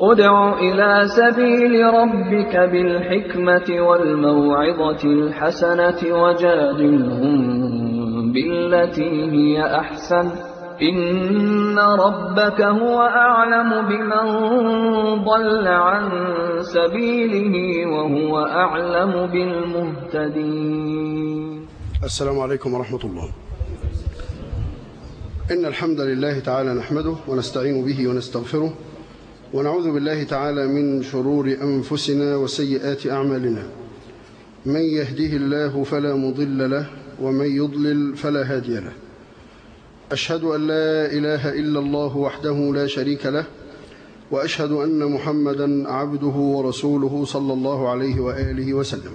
ادع إلى سبيل ربك بالحكمة والموعظة الحسنة وجادلهم بالتي هي أحسن إن ربك هو أعلم بمن ضل عن سبيله وهو أعلم بالمهتدين السلام عليكم ورحمة الله إن الحمد لله تعالى نحمده ونستعين به ونستغفره ونعوذ بالله تعالى من شرور أنفسنا وسيئات أعمالنا من يهده الله فلا مضل له ومن يضلل فلا هادي له أشهد أن لا إله إلا الله وحده لا شريك له وأشهد أن محمدا عبده ورسوله صلى الله عليه وآله وسلم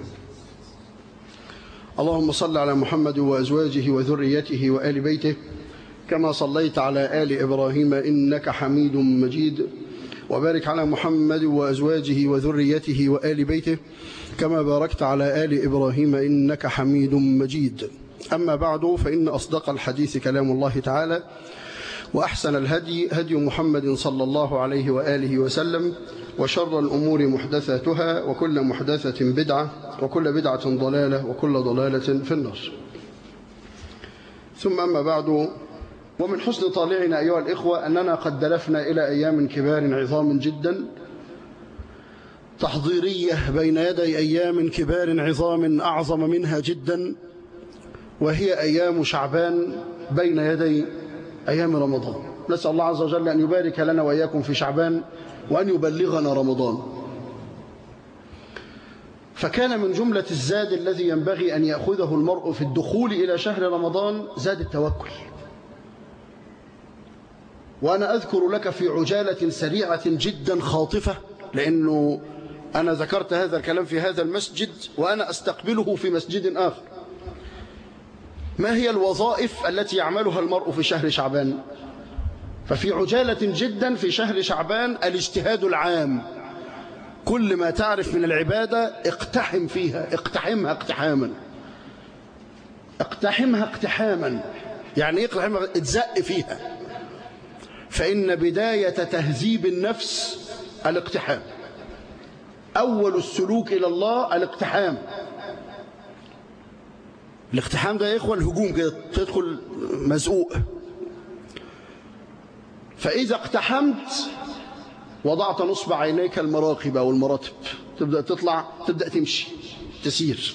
اللهم صل على محمد وأزواجه وذريته وآل بيته كما صليت على آل إبراهيم إنك حميد مجيد وبارك على محمد وأزواجه وذريته وآل بيته كما باركت على آل إبراهيم إنك حميد مجيد أما بعد فإن أصدق الحديث كلام الله تعالى وأحسن الهدي هدي محمد صلى الله عليه وآله وسلم وشر الأمور محدثاتها وكل محدثة بدعة وكل بدعة ضلالة وكل ضلالة في النار ثم أما بعد ومن حسن طالعنا أيها الإخوة أننا قد دلفنا إلى أيام كبار عظام جدا تحضيرية بين يدي أيام كبار عظام أعظم منها جدا وهي أيام شعبان بين يدي أيام رمضان نسأل الله عز وجل أن يبارك لنا وإياكم في شعبان وأن يبلغنا رمضان فكان من جملة الزاد الذي ينبغي أن يأخذه المرء في الدخول إلى شهر رمضان زاد التوكل وأنا أذكر لك في عجالة سريعة جدا خاطفة لأنه أنا ذكرت هذا الكلام في هذا المسجد وأنا أستقبله في مسجد آخر ما هي الوظائف التي يعملها المرء في شهر شعبان ففي عجالة جدا في شهر شعبان الاجتهاد العام كل ما تعرف من العبادة اقتحم فيها اقتحمها اقتحاما اقتحمها اقتحاما يعني ايه اقتحمها اتزق فيها فإن بداية تهذيب النفس الاقتحام أول السلوك إلى الله الاقتحام الاقتحام ده يا إخوة الهجوم كده تدخل مزقوق فإذا اقتحمت وضعت نصب عينيك المراقب أو المراتب تبدأ تطلع تبدأ تمشي تسير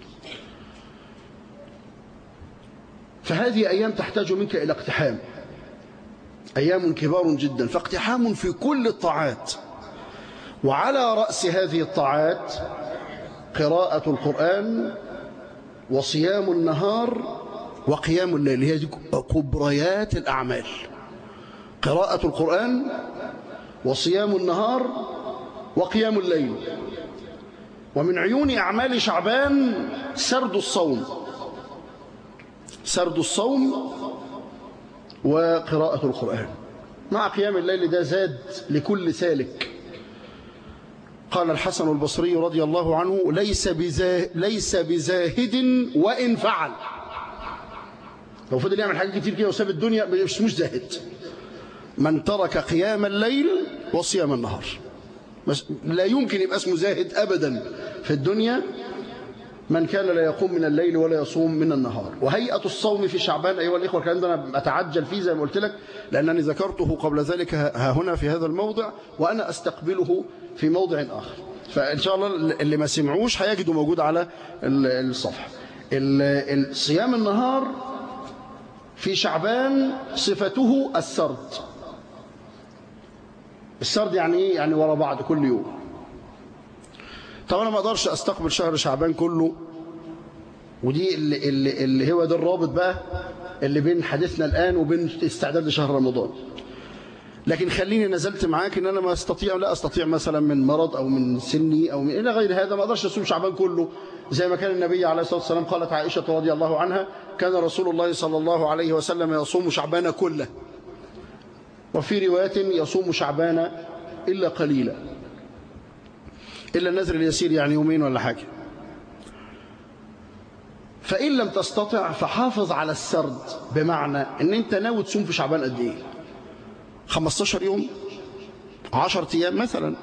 فهذه أيام تحتاج منك إلى اقتحام أيام كبار جدا فاقتحام في كل الطاعات وعلى رأس هذه الطاعات قراءة القرآن وصيام النهار وقيام الليل هي كبريات الأعمال قراءة القرآن وصيام النهار وقيام الليل ومن عيون أعمال شعبان سرد الصوم سرد الصوم وقراءة القرآن مع قيام الليل ده زاد لكل سالك قال الحسن البصري رضي الله عنه ليس بزاه ليس بزاهد وإن فعل لو فضل يعمل حاجات كتير كده وساب الدنيا مش مش زاهد من ترك قيام الليل وصيام النهار لا يمكن يبقى اسمه زاهد أبدا في الدنيا من كان لا يقوم من الليل ولا يصوم من النهار وهيئة الصوم في شعبان أيها الإخوة الكلام ده أنا أتعجل فيه زي ما قلت لك لأنني ذكرته قبل ذلك ها هنا في هذا الموضع وأنا أستقبله في موضع آخر فإن شاء الله اللي ما سمعوش هيجدوا موجود على الصفحة صيام النهار في شعبان صفته السرد السرد يعني ايه يعني ورا بعض كل يوم طب انا ما اقدرش استقبل شهر شعبان كله ودي اللي, اللي, اللي هو ده الرابط بقى اللي بين حديثنا الآن وبين استعداد لشهر رمضان لكن خليني نزلت معاك ان انا ما استطيع لا استطيع مثلا من مرض او من سني او من الى غير هذا ما اقدرش اصوم شعبان كله زي ما كان النبي عليه الصلاه والسلام قالت عائشه رضي الله عنها كان رسول الله صلى الله عليه وسلم يصوم شعبان كله وفي روايات يصوم شعبان الا قليلا الا النذر اليسير يعني يومين ولا حاجه فإن لم تستطع فحافظ على السرد بمعنى ان انت ناوي تصوم في شعبان قد ايه 15 يوم عشر أيام مثلا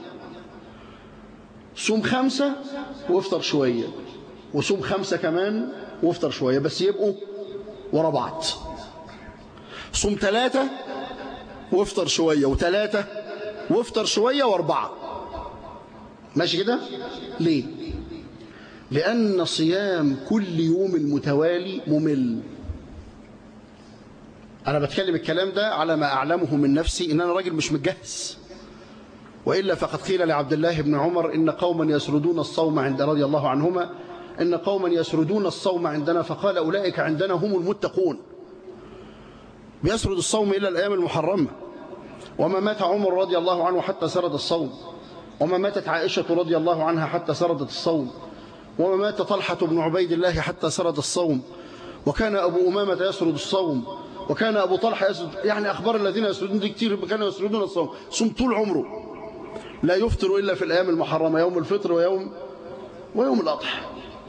صوم خمسة وافطر شوية وصوم خمسة كمان وافطر شوية بس يبقوا ورا بعض صوم ثلاثة وافطر شوية وثلاثة وافطر شوية واربعة ماشي كده ليه لأن صيام كل يوم المتوالي ممل أنا بتكلم الكلام ده على ما أعلمه من نفسي إن أنا راجل مش متجهز وإلا فقد قيل لعبد الله بن عمر إن قوما يسردون الصوم عند رضي الله عنهما إن قوما يسردون الصوم عندنا فقال أولئك عندنا هم المتقون بيسرد الصوم إلى الأيام المحرمة وما مات عمر رضي الله عنه حتى سرد الصوم وما ماتت عائشة رضي الله عنها حتى سردت الصوم وما مات طلحة بن عبيد الله حتى سرد الصوم وكان أبو أمامة يسرد الصوم وكان أبو طلحة يسرد يعني أخبار الذين يسردون دي كتير كانوا يسردون الصوم صوم طول عمره لا يفطر إلا في الأيام المحرمة يوم الفطر ويوم ويوم الأضحى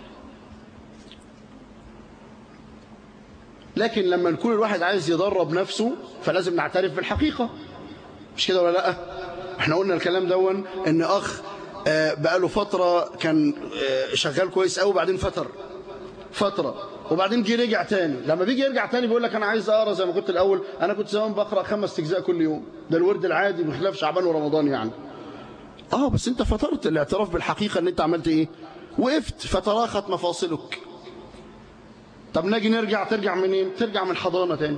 لكن لما نكون الواحد عايز يدرب نفسه فلازم نعترف بالحقيقة مش كده ولا لا احنا قلنا الكلام دون ان اخ بقاله فترة كان شغال كويس قوي وبعدين فتر فترة وبعدين جه رجع تاني لما بيجي يرجع تاني بيقول لك انا عايز اقرا زي ما كنت الاول انا كنت زمان بقرا خمس اجزاء كل يوم ده الورد العادي بخلاف شعبان ورمضان يعني اه بس انت فطرت الاعتراف بالحقيقة ان انت عملت ايه وقفت فتراخت مفاصلك طب نجي نرجع ترجع منين ترجع من حضانة تاني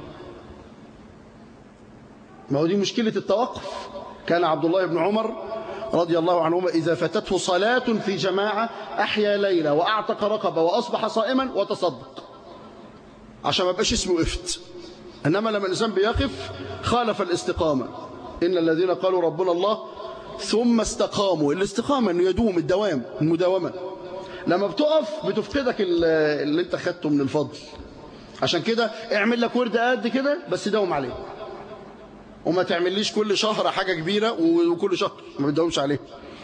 ما هو دي مشكلة التوقف كان عبد الله بن عمر رضي الله عنهما إذا فاتته صلاة في جماعة أحيا ليلة وأعتق رقبة وأصبح صائما وتصدق عشان ما بقاش اسمه إفت إنما لما الإنسان بيقف خالف الاستقامة إن الذين قالوا ربنا الله ثم استقاموا الاستقامة أنه يدوم الدوام المداومة لما بتقف بتفقدك اللي انت خدته من الفضل عشان كده اعمل لك ورد قد كده بس داوم عليه وما تعمليش كل شهر حاجة كبيرة وكل شهر ما بتداومش عليه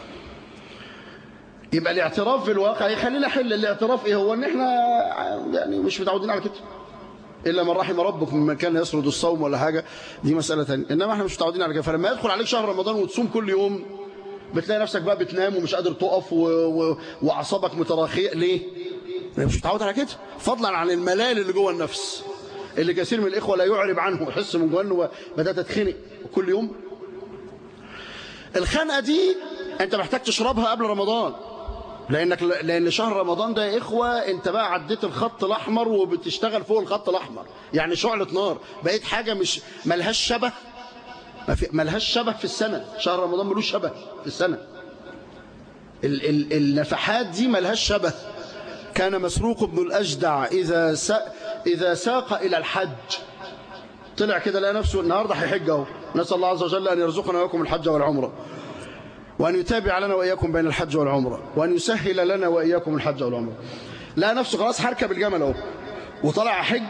يبقى الاعتراف بالواقع يخلينا حل الاعتراف ايه هو ان احنا يعني مش متعودين على كده الا من رحم ربك من كان يسرد الصوم ولا حاجة دي مسألة ثانيه انما احنا مش متعودين على كده فلما يدخل عليك شهر رمضان وتصوم كل يوم بتلاقي نفسك بقى بتنام ومش قادر تقف و... و... واعصابك متراخيه ليه مش متعود على كده فضلا عن الملال اللي جوه النفس اللي كثير من الاخوه لا يعرب عنه يحس من جوه انه بدات تتخنق كل يوم الخنقه دي انت محتاج تشربها قبل رمضان لانك لان شهر رمضان ده يا اخوه انت بقى عديت الخط الاحمر وبتشتغل فوق الخط الاحمر يعني شعله نار بقيت حاجه مش ملهاش شبه ما لهاش شبه في السنة شهر رمضان ملوش شبه في السنة ال ال النفحات دي ما لهاش شبه كان مسروق بن الأجدع إذا, سا إذا ساق إلى الحج طلع كده لقى نفسه النهاردة هيحج اهو نسأل الله عز وجل أن يرزقنا وإياكم الحج والعمرة وأن يتابع لنا وإياكم بين الحج والعمرة وأن يسهل لنا وإياكم الحج والعمرة لقى نفسه خلاص هركب الجمل اهو وطلع حج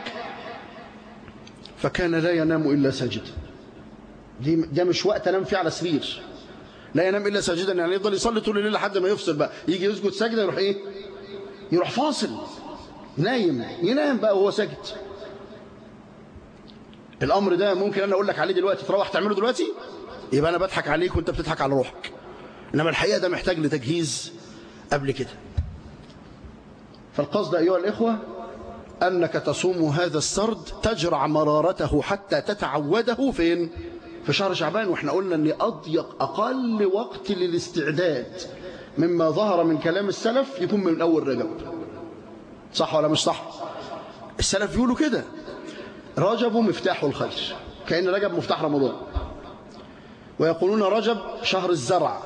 فكان لا ينام إلا ساجدا دي ده مش وقت انام فيه على سرير لا ينام الا ساجدا يعني يفضل يصلي طول الليل لحد ما يفصل بقى يجي يسجد سجده يروح ايه يروح فاصل نايم ينام بقى وهو ساجد الامر ده ممكن انا اقول لك عليه دلوقتي تروح تعمله دلوقتي يبقى انا بضحك عليك وانت بتضحك على روحك انما الحقيقه ده محتاج لتجهيز قبل كده فالقصد ايها الاخوه انك تصوم هذا السرد تجرع مرارته حتى تتعوده فين في شهر شعبان واحنا قلنا ان اضيق اقل وقت للاستعداد مما ظهر من كلام السلف يكون من اول رجب صح ولا مش صح السلف يقولوا كده رجب مفتاح الخير كأن رجب مفتاح رمضان ويقولون رجب شهر الزرع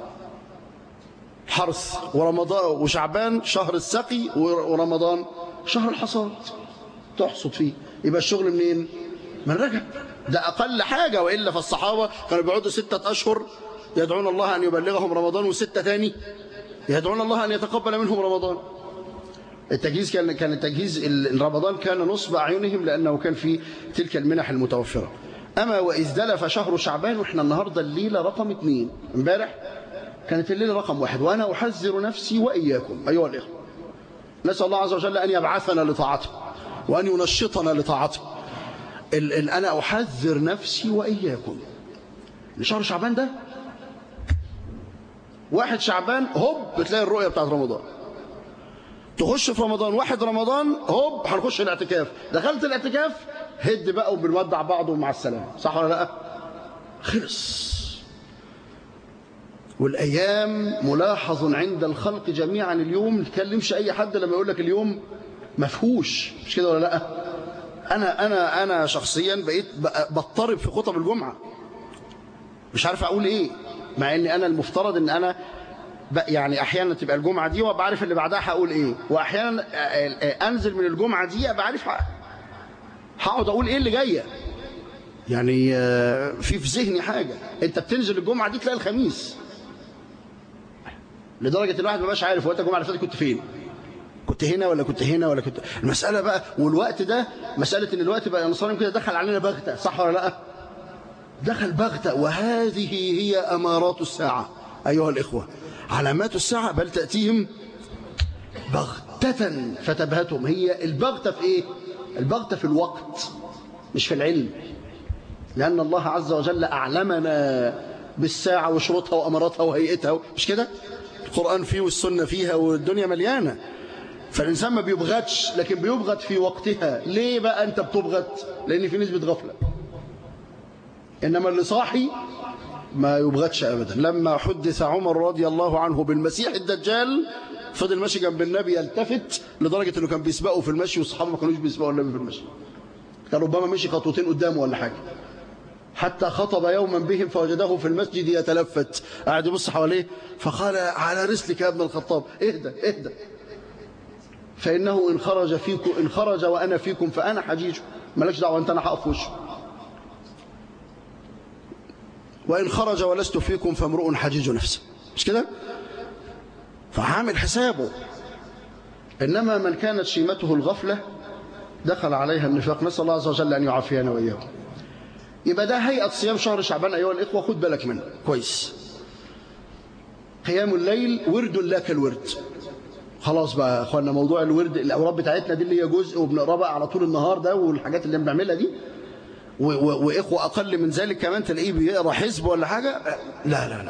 حرث ورمضان وشعبان شهر السقي ورمضان شهر الحصاد تحصد فيه يبقى الشغل منين من رجب ده أقل حاجة وإلا فالصحابة كانوا بيقعدوا ستة أشهر يدعون الله أن يبلغهم رمضان وستة تاني يدعون الله أن يتقبل منهم رمضان التجهيز كان كان التجهيز رمضان كان نصب أعينهم لأنه كان في تلك المنح المتوفرة أما وإذ دلف شهر شعبان وإحنا النهاردة الليلة رقم اثنين امبارح كانت الليلة رقم واحد وأنا أحذر نفسي وإياكم أيها الإخوة نسأل الله عز وجل أن يبعثنا لطاعته وأن ينشطنا لطاعته ال ال أنا أحذر نفسي وإياكم لشهر شعبان ده واحد شعبان هوب بتلاقي الرؤية بتاعت رمضان تخش في رمضان واحد رمضان هوب هنخش الاعتكاف دخلت الاعتكاف هد بقى وبنودع بعض ومع السلامة صح ولا لا خلص والأيام ملاحظ عند الخلق جميعا اليوم ما تكلمش أي حد لما يقول لك اليوم مفهوش مش كده ولا لا أنا أنا أنا شخصيا بقيت بضطرب في خطب الجمعة مش عارف أقول إيه مع إن أنا المفترض إن أنا يعني أحيانا تبقى الجمعة دي وأبقى عارف اللي بعدها هقول إيه وأحيانا أنزل من الجمعة دي أبقى عارف هقعد أقول إيه اللي جاية يعني في في ذهني حاجة أنت بتنزل الجمعة دي تلاقي الخميس لدرجة الواحد ما بقاش عارف وقت الجمعة اللي فاتت كنت فين كنت هنا ولا كنت هنا ولا كنت المسألة بقى والوقت ده مسألة ان الوقت بقى نصاري كده دخل علينا بغتة صح ولا لا دخل بغتة وهذه هي أمارات الساعة أيها الإخوة علامات الساعة بل تأتيهم بغتة فتبهتهم هي البغتة في إيه البغتة في الوقت مش في العلم لأن الله عز وجل أعلمنا بالساعة وشروطها وأمراتها وهيئتها مش كده القرآن فيه والسنة فيها والدنيا مليانة فالإنسان ما بيبغتش لكن بيبغت في وقتها ليه بقى أنت بتبغت لأن في نسبة غفلة إنما اللي صاحي ما يبغتش أبدا لما حدث عمر رضي الله عنه بالمسيح الدجال فضل ماشي جنب النبي يلتفت لدرجة أنه كان بيسبقه في المشي والصحابة ما كانوش بيسبقوا النبي في المشي كان ربما مشي خطوتين قدامه ولا حاجة حتى خطب يوما بهم فوجده في المسجد يتلفت قاعد يبص حواليه فقال على رسلك يا ابن الخطاب اهدى اهدى فإنه إن خرج فيكم إن خرج وأنا فيكم فأنا حجيج مالكش دعوة أنت أنا هقف وشه وإن خرج ولست فيكم فامرؤ حجيج نفسه مش كده فعامل حسابه إنما من كانت شيمته الغفلة دخل عليها النفاق نسأل الله عز وجل أن يعافينا وإياكم يبقى ده هيئة صيام شهر شعبان أيها الإخوة خد بالك منه كويس قيام الليل ورد لا كالورد خلاص بقى يا اخوانا موضوع الورد الاوراد بتاعتنا دي اللي هي جزء وبنقرا بقى على طول النهار ده والحاجات اللي بنعملها دي واخوه اقل من ذلك كمان تلاقيه بيقرا حزب ولا حاجه لا لا لا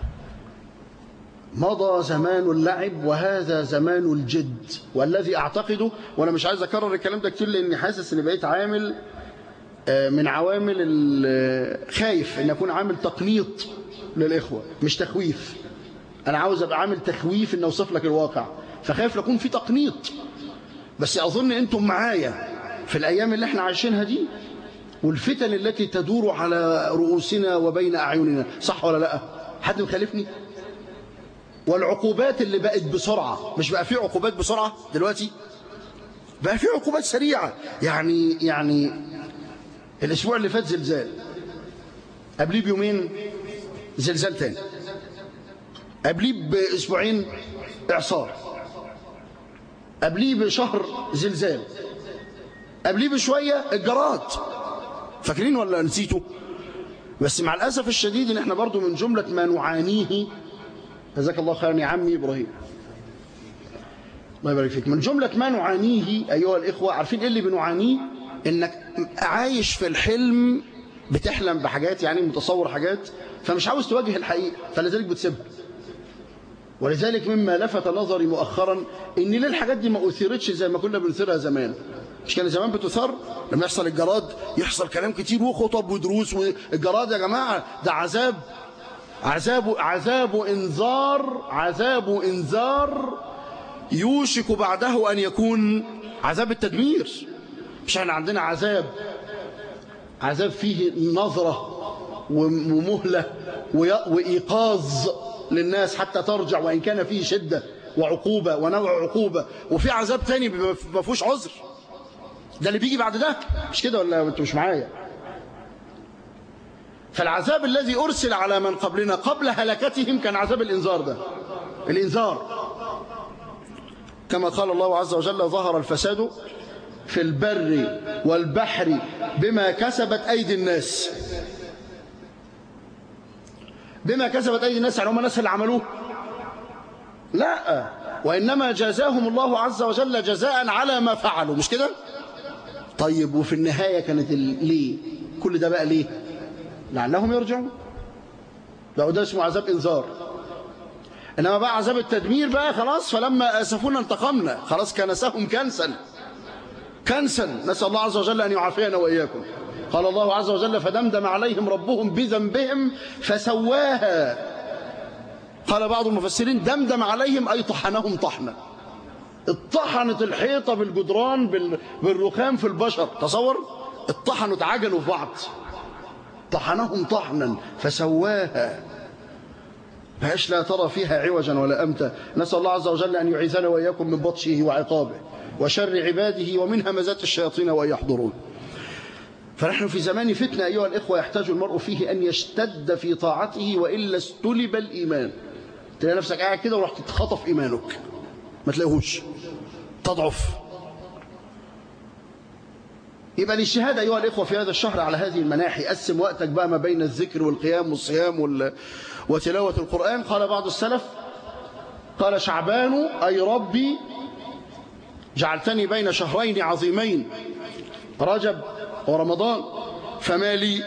مضى زمان اللعب وهذا زمان الجد والذي اعتقده وانا مش عايز اكرر الكلام ده كتير لاني حاسس اني بقيت عامل من عوامل خايف ان اكون عامل تقنيط للاخوه مش تخويف انا عاوز ابقى عامل تخويف ان اوصف لك الواقع فخايف لكون في تقنيط بس أظن أنتم معايا في الأيام اللي احنا عايشينها دي والفتن التي تدور على رؤوسنا وبين أعيننا صح ولا لا حد مخالفني والعقوبات اللي بقت بسرعة مش بقى في عقوبات بسرعة دلوقتي بقى في عقوبات سريعة يعني يعني الأسبوع اللي فات زلزال قبليه بيومين زلزال تاني قبليه بأسبوعين إعصار قبليه بشهر زلزال قبليه بشوية الجراد فاكرين ولا نسيتوا بس مع الأسف الشديد ان احنا برضو من جملة ما نعانيه جزاك الله خيرا يا عمي إبراهيم الله يبارك فيك من جملة ما نعانيه أيها الإخوة عارفين إيه اللي بنعانيه إنك عايش في الحلم بتحلم بحاجات يعني متصور حاجات فمش عاوز تواجه الحقيقة فلذلك بتسيبها ولذلك مما لفت نظري مؤخرا ان ليه الحاجات دي ما اثيرتش زي ما كنا بنثيرها زمان مش كان زمان بتثار لما يحصل الجراد يحصل كلام كتير وخطب ودروس والجراد يا جماعه ده عذاب عذاب عذاب انذار عذاب انذار يوشك بعده ان يكون عذاب التدمير مش احنا عندنا عذاب عذاب فيه نظره ومهله وايقاظ للناس حتى ترجع وإن كان فيه شدة وعقوبة ونوع عقوبة وفي عذاب تاني ما فيهوش عذر ده اللي بيجي بعد ده مش كده ولا انتوا مش معايا فالعذاب الذي أرسل على من قبلنا قبل هلكتهم كان عذاب الإنذار ده الإنذار كما قال الله عز وجل ظهر الفساد في البر والبحر بما كسبت أيدي الناس بما كسبت أيدي الناس يعني هم الناس اللي عملوه لا وإنما جازاهم الله عز وجل جزاء على ما فعلوا مش كده طيب وفي النهاية كانت ليه كل ده بقى ليه لعلهم يرجعون ده ده اسمه عذاب إنذار إنما بقى عذاب التدمير بقى خلاص فلما آسفونا انتقمنا خلاص كنسهم كنسا كنسا نسأل الله عز وجل أن يعافينا وإياكم قال الله عز وجل فدمدم عليهم ربهم بذنبهم فسواها قال بعض المفسرين دمدم عليهم أي طحنهم طحنا اطحنت الحيطة بالجدران بال- بالرخام في البشر تصور اطحنوا اتعجنوا في بعض طحنهم طحنا فسواها فايش لا ترى فيها عوجا ولا أمتا نسأل الله عز وجل أن يعيذنا وإياكم من بطشه وعقابه وشر عباده ومن همزات الشياطين وأن يحضرون فنحن في زمان فتنة أيها الإخوة يحتاج المرء فيه أن يشتد في طاعته وإلا استلب الإيمان تلاقي نفسك قاعد كده ورحت تتخطف إيمانك ما تلاقيهوش تضعف يبقى الاجتهاد أيها الإخوة في هذا الشهر على هذه المناحي قسم وقتك بقى ما بين الذكر والقيام والصيام وال... وتلاوة القرآن قال بعض السلف قال شعبان أي ربي جعلتني بين شهرين عظيمين رجب ورمضان فما لي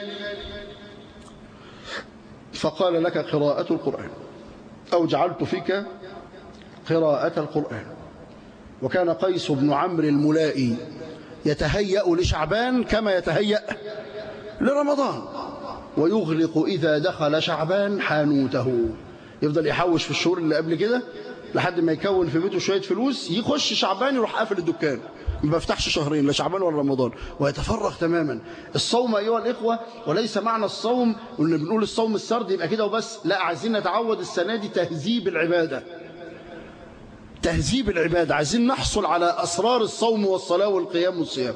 فقال لك قراءة القرآن أو جعلت فيك قراءة القرآن وكان قيس بن عمرو الملائي يتهيأ لشعبان كما يتهيأ لرمضان ويغلق إذا دخل شعبان حانوته يفضل يحوش في الشهور اللي قبل كده لحد ما يكون في بيته شوية فلوس يخش شعبان يروح قافل الدكان ما بفتحش شهرين لا شعبان ولا رمضان ويتفرغ تماما الصوم أيها الإخوة وليس معنى الصوم وإن بنقول الصوم السرد يبقى كده وبس لا عايزين نتعود السنة دي تهذيب العبادة تهذيب العبادة عايزين نحصل على أسرار الصوم والصلاة والقيام والصيام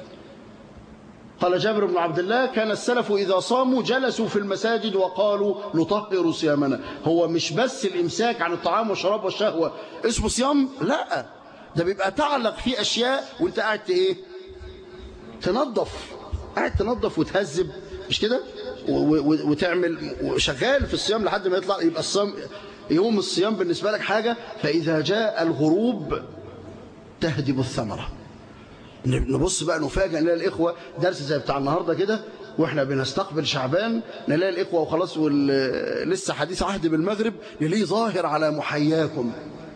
قال جابر بن عبد الله كان السلف إذا صاموا جلسوا في المساجد وقالوا نطهر صيامنا هو مش بس الإمساك عن الطعام والشراب والشهوة اسمه صيام لا ده بيبقى تعلق فيه أشياء وانت قاعد ايه تنظف قاعد تنظف وتهذب مش كده و- و- وتعمل وشغال في الصيام لحد ما يطلع يبقى الصيام يوم الصيام بالنسبة لك حاجة فإذا جاء الغروب تهدب الثمرة نبص بقى نفاجئ نلاقي الإخوة درس زي بتاع النهاردة كده واحنا بنستقبل شعبان نلاقي الإخوة وخلاص وال- لسه حديث عهد بالمغرب نلاقيه ظاهر على محياكم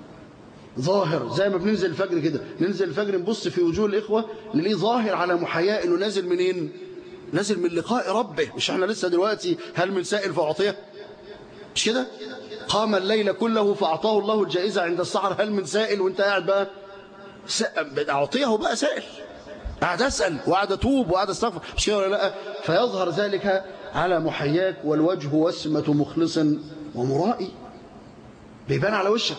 ظاهر زي ما بننزل الفجر كده ننزل الفجر نبص في وجوه الإخوة نلاقيه ظاهر على محياه إنه نازل منين نازل من لقاء ربه مش احنا لسه دلوقتي هل من سائل فأعطيه مش كده قام الليل كله فأعطاه الله الجائزة عند السحر هل من سائل وانت قاعد بقى س- أعطيه بقى سائل قاعد أسأل وقاعد أتوب وقاعد أستغفر مش كده ولا لا فيظهر ذلك على محياك والوجه وسمة مخلص ومرائي بيبان على وشك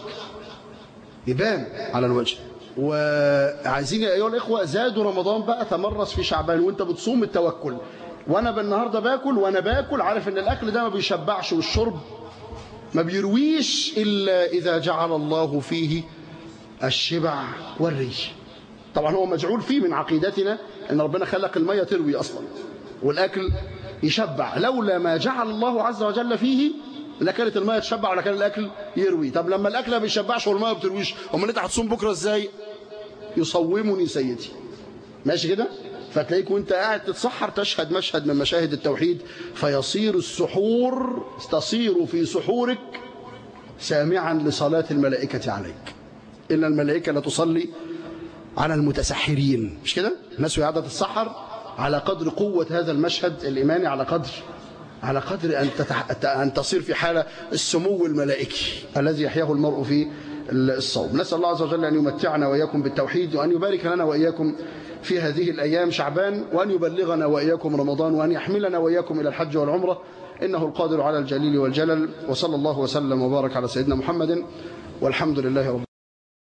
يبان على الوجه وعايزين يا أيها الإخوة زادوا رمضان بقى تمرس في شعبان وانت بتصوم التوكل وانا بالنهارده باكل وانا باكل عارف ان الاكل ده ما بيشبعش والشرب ما بيرويش الا اذا جعل الله فيه الشبع والريش طبعا هو مجعول فيه من عقيدتنا ان ربنا خلق الميه تروي اصلا والاكل يشبع لولا ما جعل الله عز وجل فيه لا كانت الميه تشبع ولا كان الاكل يروي طب لما الاكل ما بيشبعش والميه ما بترويش امال انت هتصوم بكره ازاي يصومني سيدي ماشي كده فتلاقيك وانت قاعد تتسحر تشهد مشهد من مشاهد التوحيد فيصير السحور تصير في سحورك سامعا لصلاة الملائكة عليك إن الملائكة لا تصلي على المتسحرين مش كده الناس وهي قاعده تتسحر على قدر قوة هذا المشهد الإيماني على قدر على قدر أن, تتح... أن تصير في حالة السمو الملائكي الذي يحياه المرء في الصوم نسأل الله عز وجل أن يمتعنا وإياكم بالتوحيد وأن يبارك لنا وإياكم في هذه الأيام شعبان وأن يبلغنا وإياكم رمضان وأن يحملنا وإياكم إلى الحج والعمرة إنه القادر على الجليل والجلل وصلى الله وسلم وبارك على سيدنا محمد والحمد لله رب